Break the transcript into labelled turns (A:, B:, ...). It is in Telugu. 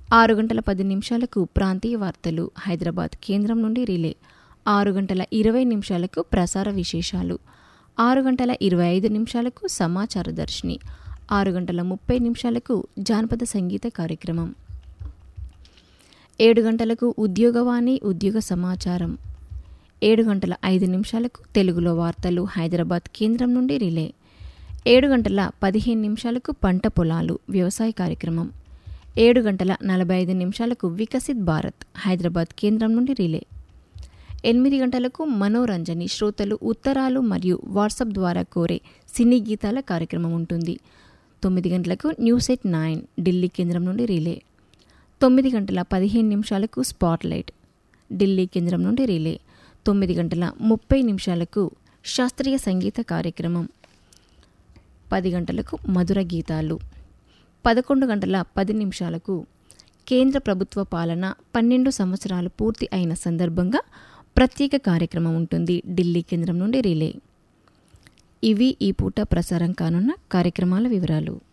A: ఆరు గంటల పది నిమిషాలకు ప్రాంతీయ వార్తలు హైదరాబాద్ కేంద్రం నుండి రిలే ఆరు గంటల ఇరవై నిమిషాలకు ప్రసార విశేషాలు ఆరు గంటల ఇరవై ఐదు నిమిషాలకు సమాచార దర్శిని ఆరు గంటల ముప్పై నిమిషాలకు జానపద సంగీత కార్యక్రమం ఏడు గంటలకు ఉద్యోగవాణి ఉద్యోగ సమాచారం ఏడు గంటల ఐదు నిమిషాలకు తెలుగులో వార్తలు హైదరాబాద్ కేంద్రం నుండి రిలే ఏడు గంటల పదిహేను నిమిషాలకు పంట పొలాలు వ్యవసాయ కార్యక్రమం ఏడు గంటల నలభై ఐదు నిమిషాలకు వికసిత్ భారత్ హైదరాబాద్ కేంద్రం నుండి రిలే ఎనిమిది గంటలకు మనోరంజని శ్రోతలు ఉత్తరాలు మరియు వాట్సాప్ ద్వారా కోరే సినీ గీతాల కార్యక్రమం ఉంటుంది తొమ్మిది గంటలకు న్యూస్ ఎట్ నైన్ ఢిల్లీ కేంద్రం నుండి రిలే తొమ్మిది గంటల పదిహేను నిమిషాలకు స్పాట్లైట్ ఢిల్లీ కేంద్రం నుండి రిలే తొమ్మిది గంటల ముప్పై నిమిషాలకు శాస్త్రీయ సంగీత కార్యక్రమం పది గంటలకు మధుర గీతాలు పదకొండు గంటల పది నిమిషాలకు కేంద్ర ప్రభుత్వ పాలన పన్నెండు సంవత్సరాలు పూర్తి అయిన సందర్భంగా ప్రత్యేక కార్యక్రమం ఉంటుంది ఢిల్లీ కేంద్రం నుండి రిలే ఇవి ఈ పూట ప్రసారం కానున్న కార్యక్రమాల వివరాలు